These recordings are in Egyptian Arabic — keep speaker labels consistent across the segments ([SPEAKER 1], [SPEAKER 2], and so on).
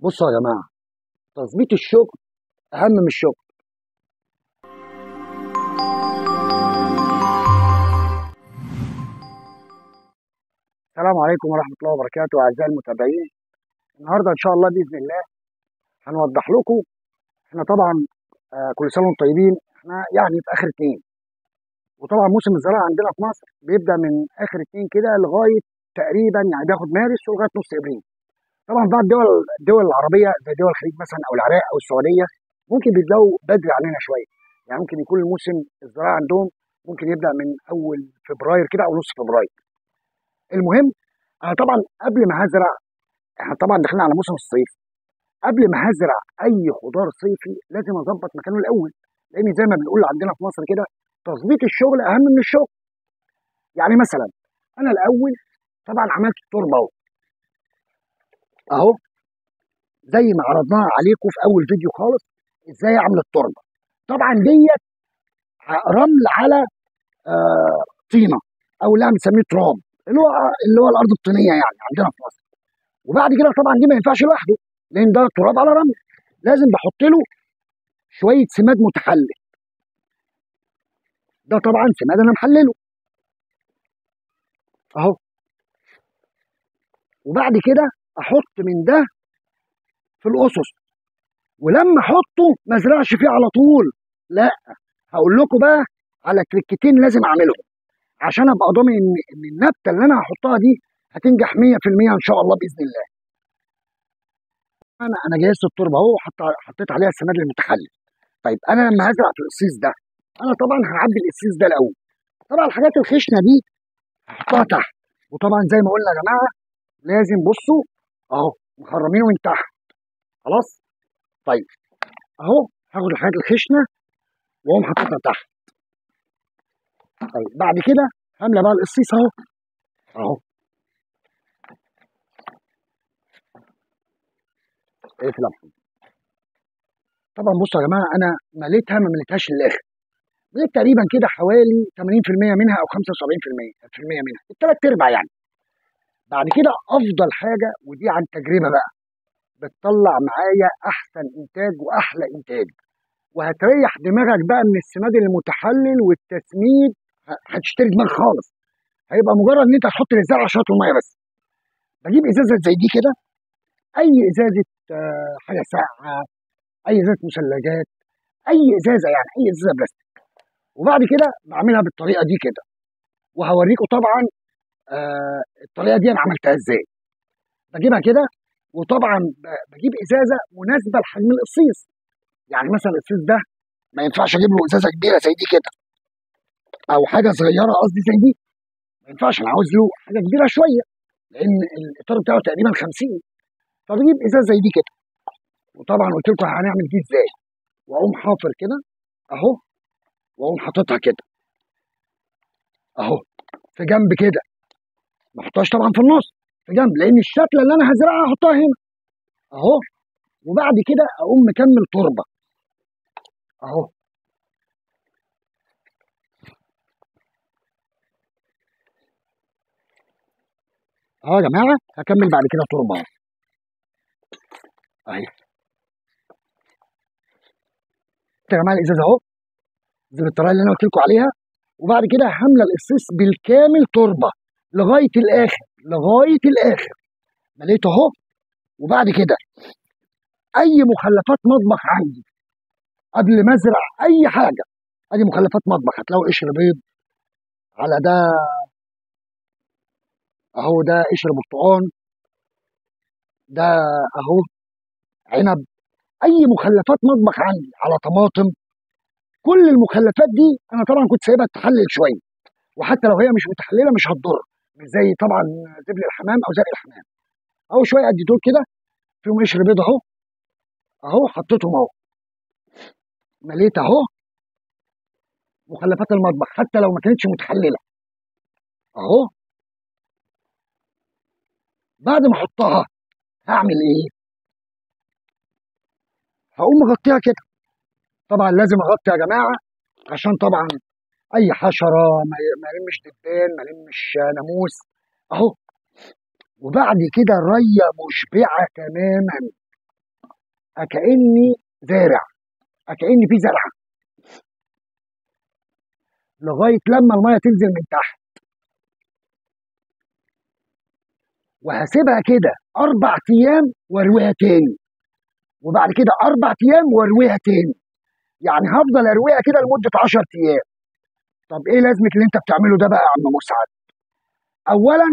[SPEAKER 1] بصوا يا جماعه تظبيط الشغل اهم من الشغل السلام عليكم ورحمه الله وبركاته اعزائي المتابعين النهارده ان شاء الله باذن الله هنوضح لكم احنا طبعا آه كل سنه وانتم طيبين احنا يعني في اخر اتنين وطبعا موسم الزراعه عندنا في مصر بيبدا من اخر اتنين كده لغايه تقريبا يعني بياخد مارس ولغايه نص ابريل طبعا بعض الدول الدول العربيه زي دول الخليج مثلا او العراق او السعوديه ممكن بيبداوا بدري عننا شويه يعني ممكن يكون الموسم الزراعه عندهم ممكن يبدا من اول فبراير كده او نص فبراير المهم انا طبعا قبل ما هزرع احنا طبعا داخلين على موسم الصيف قبل ما هزرع اي خضار صيفي لازم اظبط مكانه الاول لان زي ما بنقول عندنا في مصر كده تظبيط الشغل اهم من الشغل يعني مثلا انا الاول طبعا عملت التربه اهو اهو زي ما عرضناها عليكم في اول فيديو خالص ازاي اعمل التربه طبعا ديت رمل على آه طينه او اللي بنسميه تراب اللي هو اللي هو الارض الطينيه يعني عندنا في مصر وبعد كده طبعا دي ما ينفعش لوحده لان ده تراب على رمل لازم بحط له شويه سماد متحلل ده طبعا سماد انا محلله اهو وبعد كده احط من ده في الاسس ولما احطه ما ازرعش فيه على طول لا هقول لكم بقى على تريكتين لازم اعملهم عشان ابقى ضامن ان ان النبته اللي انا هحطها دي هتنجح 100% ان شاء الله باذن الله انا انا جهزت التربه اهو وحط- حطيت عليها السماد المتحلل طيب انا لما هزرع في القصيص ده انا طبعا هعبي القصيص ده الاول طبعا الحاجات الخشنه دي هحطها تحت وطبعا زي ما قلنا يا جماعه لازم بصوا اهو مخرمينه من تحت خلاص طيب اهو هاخد الحاجات الخشنه واقوم حاططها تحت طيب بعد كده هملى بقى القصيص اهو اهو اقفل يا محمد طبعا بصوا يا جماعه انا مليتها ما مليتهاش للاخر مليت تقريبا كده حوالي 80% منها او 75% في المية منها الثلاث ارباع يعني بعد كده افضل حاجه ودي عن تجربه بقى بتطلع معايا احسن انتاج واحلى انتاج وهتريح دماغك بقى من السماد المتحلل والتسميد ه- هتشتري دماغ خالص هيبقى مجرد ان انت تحط للزرع شويه الميه بس بجيب ازازه زي دي كده اي ازازه آه، حاجه ساقعه اي ازازه مثلجات اي ازازه يعني اي ازازه بلاستيك وبعد كده بعملها بالطريقه دي كده وهوريكم طبعا آه الطريقه دي انا عملتها ازاي بجيبها كده وطبعا ب- بجيب ازازه مناسبه لحجم القصيص يعني مثلا القصيص ده ما ينفعش اجيب له ازازه كبيره زي دي كده او حاجه صغيره قصدي زي دي ما ينفعش انا عاوز له حاجه كبيره شويه لان الاطار بتاعه تقريبا 50 فبجيب ازازه زي دي كده وطبعا قلت لكم هنعمل دي ازاي واقوم حافر كده اهو واقوم حاططها كده اهو في جنب كده ما احطهاش طبعا في النص في جنب لان الشكل اللي انا هزرعها احطها هنا اهو وبعد كده اقوم مكمل تربه اهو اهو يا جماعه هكمل بعد كده تربه اهو اهي يا جماعه الازازه اهو زي بالطريقه اللي انا قلت لكم عليها وبعد كده هملى القصيص بالكامل تربه لغايه الاخر لغايه الاخر مليته اهو وبعد كده اي مخلفات مطبخ عندي قبل ما ازرع اي حاجه ادي مخلفات مطبخ هتلاقوا قشر بيض على ده اهو ده قشر برتقان ده اهو عنب اي مخلفات مطبخ عندي على طماطم كل المخلفات دي انا طبعا كنت سايبها تحلل شويه وحتى لو هي مش متحلله مش هتضر مش زي طبعا زبل الحمام او زرق الحمام اهو شويه قد دول كده فيهم قشر بيض اهو اهو حطيتهم اهو مليت اهو مخلفات المطبخ حتى لو ما كانتش متحلله اهو بعد ما احطها هعمل ايه هقوم مغطيها كده طبعا لازم اغطي يا جماعه عشان طبعا اي حشره ما ي- ما يلمش دبان ما يلمش ناموس اهو وبعد كده الريه مشبعه تماما كاني زارع كاني في زرعه لغايه لما الميه تنزل من تحت وهسيبها كده اربع ايام وارويها تاني وبعد كده اربع ايام وارويها تاني يعني هفضل ارويها كده لمده 10 ايام طب ايه لازمه اللي انت بتعمله ده بقى يا عم مسعد اولا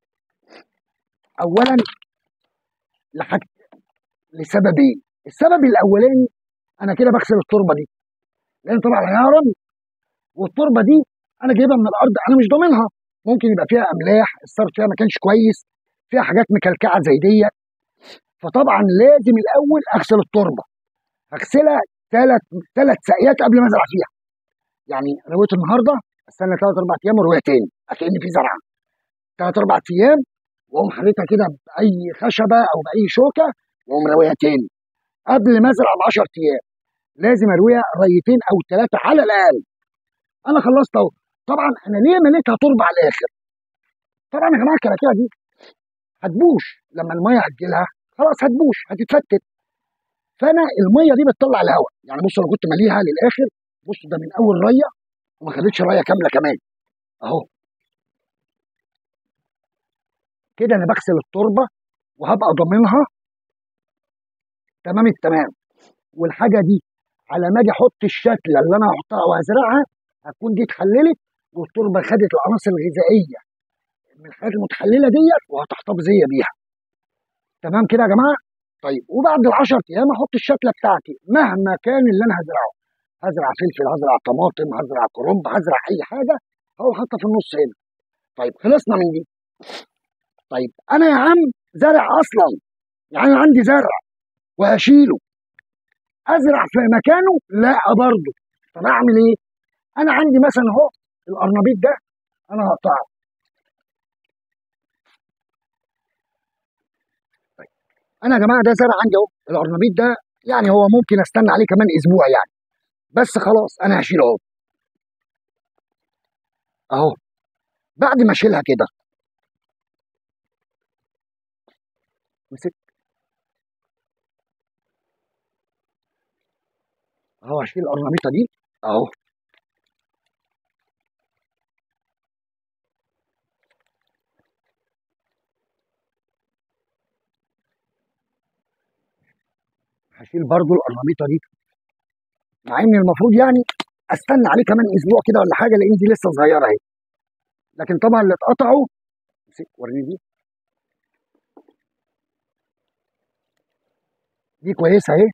[SPEAKER 1] اولا لحاج لسببين السبب الاولاني انا كده بغسل التربه دي لان طبعا عليها رمل والتربه دي انا جايبها من الارض انا مش ضامنها ممكن يبقى فيها املاح الصرف فيها ما كانش كويس فيها حاجات مكلكعه زي دي فطبعا لازم الاول اغسل التربه اغسلها ثلاث ثلاث سقيات قبل ما ازرع فيها يعني رويت النهارده استنى ثلاث اربع ايام وارويها تاني اكن في زرعه ثلاث اربع ايام واقوم حاططها كده باي خشبه او باي شوكه واقوم راويها تاني قبل ما ازرع ب 10 ايام لازم ارويها ريتين او ثلاثه على الاقل انا خلصت اهو طبعا انا ليه مليتها تربه على الاخر طبعا يا جماعه الكراكيع دي هتبوش لما الميه هتجيلها خلاص هتبوش هتتفتت فانا الميه دي بتطلع الهواء يعني بص انا كنت ماليها للاخر بص ده من اول ريه وما خدتش ريه كامله كمان اهو كده انا بغسل التربه وهبقى ضامنها تمام التمام والحاجه دي على ما اجي احط الشتله اللي انا هحطها وهزرعها هتكون دي اتحللت والتربه خدت العناصر الغذائيه من الحاجات المتحلله ديت وهتحتفظ هي بيها تمام كده يا جماعه طيب وبعد ال 10 ايام احط الشتله بتاعتي مهما كان اللي انا هزرعه هزرع فلفل هزرع طماطم هزرع كرنب هزرع اي حاجه هو حاطه في النص هنا طيب خلصنا من دي طيب انا يا عم زرع اصلا يعني عندي زرع وهشيله ازرع في مكانه لا برضه طب اعمل ايه انا عندي مثلا اهو القرنبيط ده انا هقطعه طيب. انا يا جماعه ده زرع عندي اهو القرنبيط ده يعني هو ممكن استنى عليه كمان اسبوع يعني بس خلاص انا هشيله اهو اهو بعد ما اشيلها كده مسك اهو هشيل القرنبيطه دي اهو هشيل برضو القرنبيطه دي مع ان المفروض يعني استنى عليه كمان اسبوع كده ولا حاجه لان دي لسه صغيره اهي لكن طبعا اللي اتقطعوا امسك وريني دي دي كويسه اهي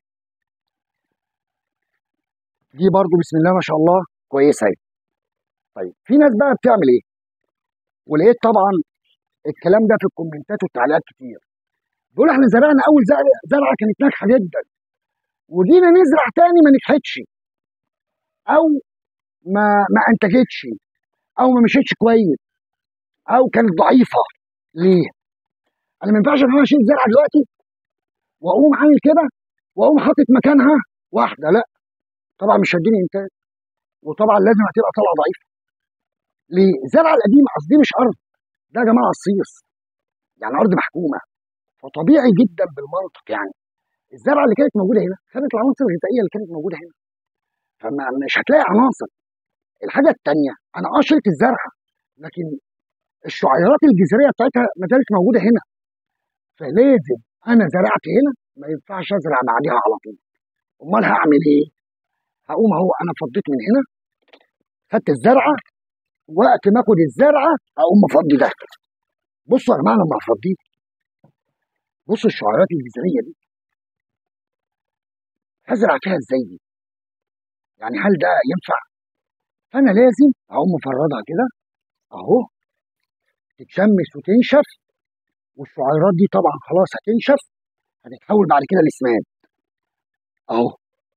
[SPEAKER 1] دي برضو بسم الله ما شاء الله كويسه اهي طيب في ناس بقى بتعمل ايه ولقيت طبعا الكلام ده في الكومنتات والتعليقات كتير بيقول احنا زرعنا اول زرعه زرعه كانت ناجحه جدا وجينا نزرع تاني ما نجحتش او ما ما انتجتش او ما مشيتش كويس او كانت ضعيفه ليه؟ انا ما ينفعش ان انا اشيل زرعه دلوقتي واقوم عامل كده واقوم حاطط مكانها واحده لا طبعا مش هتديني انتاج وطبعا لازم هتبقى طالعه ضعيفه ليه؟ الزرعه القديمه قصدي مش ارض ده يا جماعه الصيص يعني ارض محكومه فطبيعي جدا بالمنطق يعني الزرعه اللي كانت موجوده هنا خدت العناصر الغذائيه اللي كانت موجوده هنا فمش هتلاقي عناصر الحاجه الثانيه انا اه شلت الزرعه لكن الشعيرات الجذريه بتاعتها ما زالت موجوده هنا فلازم انا زرعت هنا ما ينفعش ازرع بعدها على طول امال هعمل ايه؟ هقوم اهو انا فضيت من هنا خدت الزرعه وقت ما اخد الزرعه اقوم مفضي ده بصوا يا جماعه لما افضيه بصوا الشعيرات الجذريه دي هزرع فيها ازاي دي؟ يعني هل ده ينفع؟ فانا لازم اقوم مفردها كده اهو تتشمس وتنشف والشعيرات دي طبعا خلاص هتنشف هتتحول بعد كده لاسماد اهو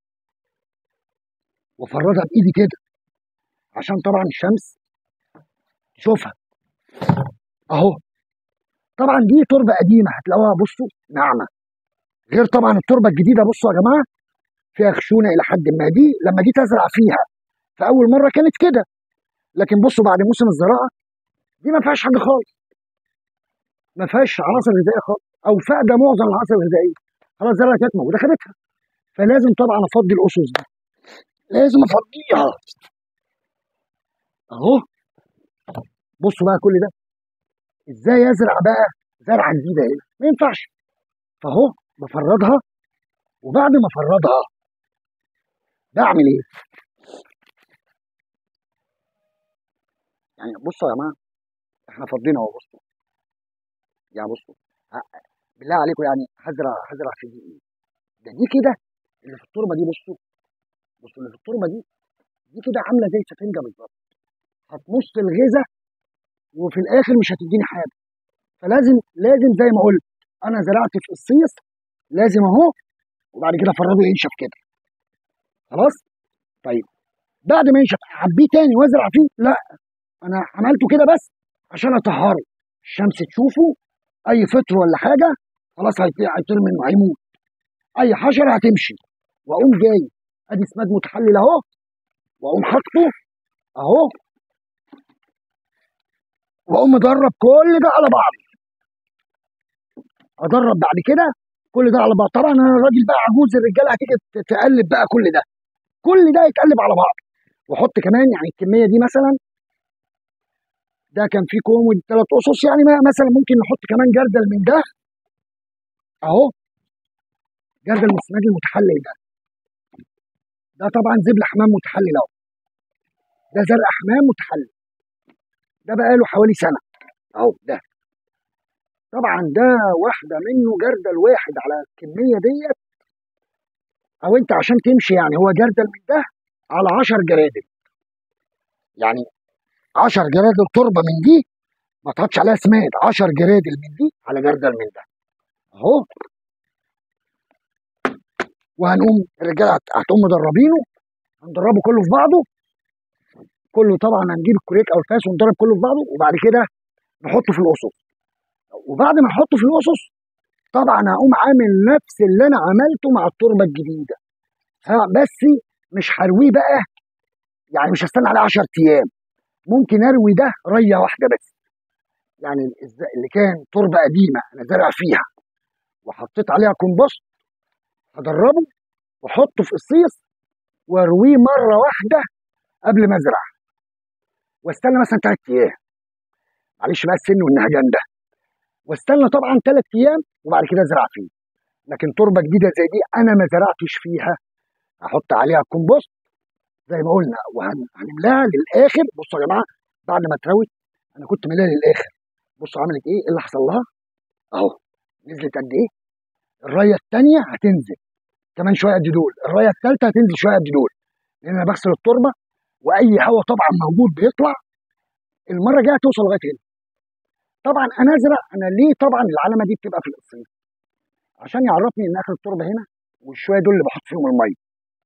[SPEAKER 1] وافردها بايدي كده عشان طبعا الشمس تشوفها اهو طبعا دي تربه قديمه هتلاقوها بصوا ناعمه غير طبعا التربه الجديده بصوا يا جماعه فيها خشونه الى حد ما دي لما جيت ازرع فيها فاول مره كانت كده لكن بصوا بعد موسم الزراعه دي ما فيهاش حاجه خالص ما فيهاش عناصر غذائيه خالص او فاقده معظم العناصر الغذائيه خلاص الزرعه كانت موجوده خدتها فلازم طبعا افضي الاسس دي لازم افضيها اهو بصوا بقى كل ده ازاي ازرع بقى زرعه جديده هنا ما ينفعش فاهو بفرضها وبعد ما افرضها بعمل ايه يعني بصوا يا جماعه احنا فضينا اهو بصوا يعني بصوا ه- بالله عليكم يعني هزرع هزرع في دي ايه ده دي كده اللي في التربه دي بصوا بصوا اللي في التربه دي دي كده عامله زي سفنجه بالظبط هتمص الغذاء وفي الاخر مش هتديني حاجه فلازم لازم زي ما قلت انا زرعت في الصيص لازم اهو وبعد كده افرده ينشف كده خلاص طيب بعد ما ينشف اعبيه تاني وازرع فيه لا انا عملته كده بس عشان اطهره الشمس تشوفه اي فطر ولا حاجه خلاص هيطير هيطير منه هيموت اي حشره هتمشي واقوم جاي ادي سماد متحلل اهو واقوم حاطه اهو واقوم مدرب كل ده على بعض ادرب بعد كده كل ده على بعض طبعا انا راجل بقى عجوز الرجاله هتيجي ت- تقلب بقى كل ده كل ده يتقلب على بعض واحط كمان يعني الكميه دي مثلا ده كان فيه كوم ثلاث اسس يعني ما- مثلا ممكن نحط كمان جردل من ده اهو جردل من السماد المتحلل ده ده طبعا زبل حمام متحلل اهو ده زرع حمام متحلل ده بقى له حوالي سنه اهو ده طبعا ده واحده منه جردل واحد على الكميه ديت او انت عشان تمشي يعني هو جردل من ده على 10 جرادل يعني 10 جرادل تربه من دي ما تحطش عليها سماد 10 جرادل من دي على جردل من ده اهو وهنقوم الرجاله هت- هتقوم مدربينه هندربه كله في بعضه كله طبعا هنجيب الكوريك او الفاس وندرب كله في بعضه وبعد كده نحطه في الاسس وبعد ما نحطه في الاسس طبعا هقوم عامل نفس اللي انا عملته مع التربه الجديده ها بس مش هرويه بقى يعني مش هستنى عليه 10 ايام ممكن اروي ده ريه واحده بس يعني الز- اللي كان تربه قديمه انا زارع فيها وحطيت عليها كومبوست هدربه واحطه في الصيص وارويه مره واحده قبل ما ازرع واستنى مثلا ثلاث ايام معلش بقى السن والنهجان ده واستنى طبعا ثلاث ايام وبعد كده ازرع فيه لكن تربه جديده زي دي انا ما زرعتش فيها هحط عليها كومبوست زي ما قلنا وهنملاها للاخر بصوا يا جماعه بعد ما اتروت انا كنت ملاها للاخر بصوا عملت ايه ايه اللي حصل لها اهو نزلت قد ايه الرايه الثانيه هتنزل كمان شويه قد دول الرايه الثالثه هتنزل شويه قد دول لان انا بغسل التربه واي هواء طبعا موجود بيطلع المره الجايه توصل لغايه هنا طبعا انا ازرع انا ليه طبعا العلامه دي بتبقى في القصيم عشان يعرفني ان اخر التربه هنا والشويه دول اللي بحط فيهم الميه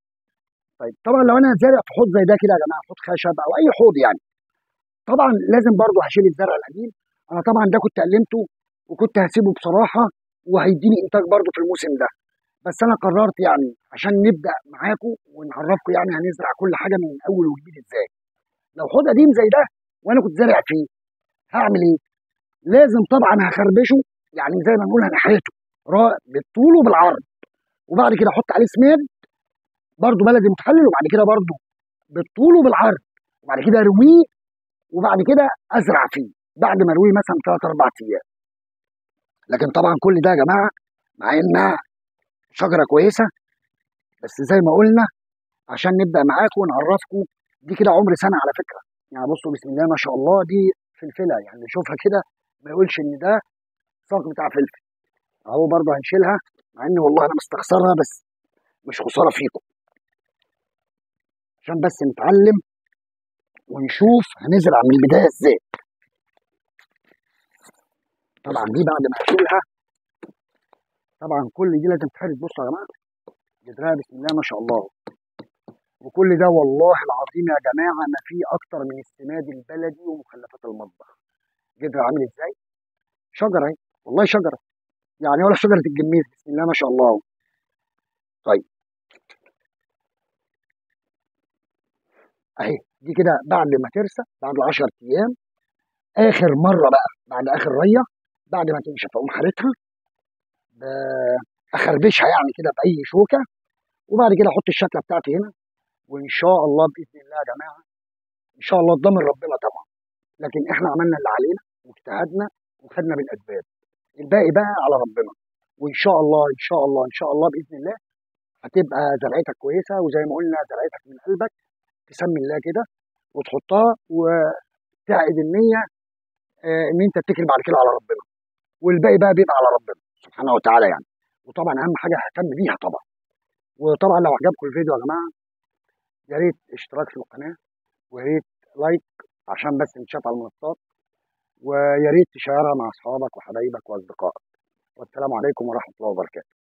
[SPEAKER 1] طيب طبعا لو انا زارع في حوض زي ده كده يا جماعه حوض خشب او اي حوض يعني طبعا لازم برضو هشيل الزرع القديم انا طبعا ده كنت قلمته وكنت هسيبه بصراحه وهيديني انتاج برضو في الموسم ده بس انا قررت يعني عشان نبدا معاكم ونعرفكم يعني هنزرع كل حاجه من اول وجديد ازاي لو حوض قديم زي ده وانا كنت زارع فيه هعمل ايه لازم طبعا هخربشه يعني زي ما نقول هنحيته را- بالطول وبالعرض وبعد كده احط عليه سماد برضو بلدي متحلل وبعد كده برضو بالطول وبالعرض وبعد كده ارويه وبعد كده ازرع فيه بعد ما ارويه مثلا ثلاث اربع ايام لكن طبعا كل ده يا جماعه مع انها شجره كويسه بس زي ما قلنا عشان نبدا معاكم ونعرفكم دي كده عمر سنه على فكره يعني بصوا بسم الله ما شاء الله دي فلفله يعني نشوفها كده ما يقولش ان ده ساق بتاع فلفل اهو برضه هنشيلها مع ان والله انا مستخسرها بس مش خساره فيكم عشان بس نتعلم ونشوف هنزرع من البدايه ازاي طبعا دي بعد ما اشيلها طبعا كل دي لازم تتحرق بصوا يا جماعه جدرها بسم الله ما شاء الله وكل ده والله العظيم يا جماعه ما فيه اكتر من السماد البلدي ومخلفات المطبخ جدر عامل ازاي شجره اهي والله شجره يعني ولا شجره الجميز بسم الله ما شاء الله طيب اهي دي كده بعد ما ترسى بعد 10 ايام اخر مره بقى بعد اخر ريه بعد ما تنشف اقوم حارتها ب... اخربشها يعني كده باي شوكه وبعد كده احط الشكله بتاعتي هنا وان شاء الله باذن الله يا جماعه ان شاء الله ضامن ربنا طبعا لكن احنا عملنا اللي علينا واجتهدنا وخدنا بالاسباب الباقي بقى على ربنا وان شاء الله ان شاء الله ان شاء الله باذن الله هتبقى زرعتك كويسه وزي ما قلنا زرعتك من قلبك تسمي الله كده وتحطها وتعقد النيه آه، ان انت تتكل بعد كده على ربنا والباقي بقى بيبقى على ربنا سبحانه وتعالى يعني وطبعا اهم حاجه اهتم بيها طبعا وطبعا لو عجبكم الفيديو يا جماعه يا ريت اشتراك في القناه ويا ريت لايك عشان بس نتشاف على المنصات ويا ريت تشيرها مع اصحابك وحبايبك واصدقائك والسلام عليكم ورحمه الله وبركاته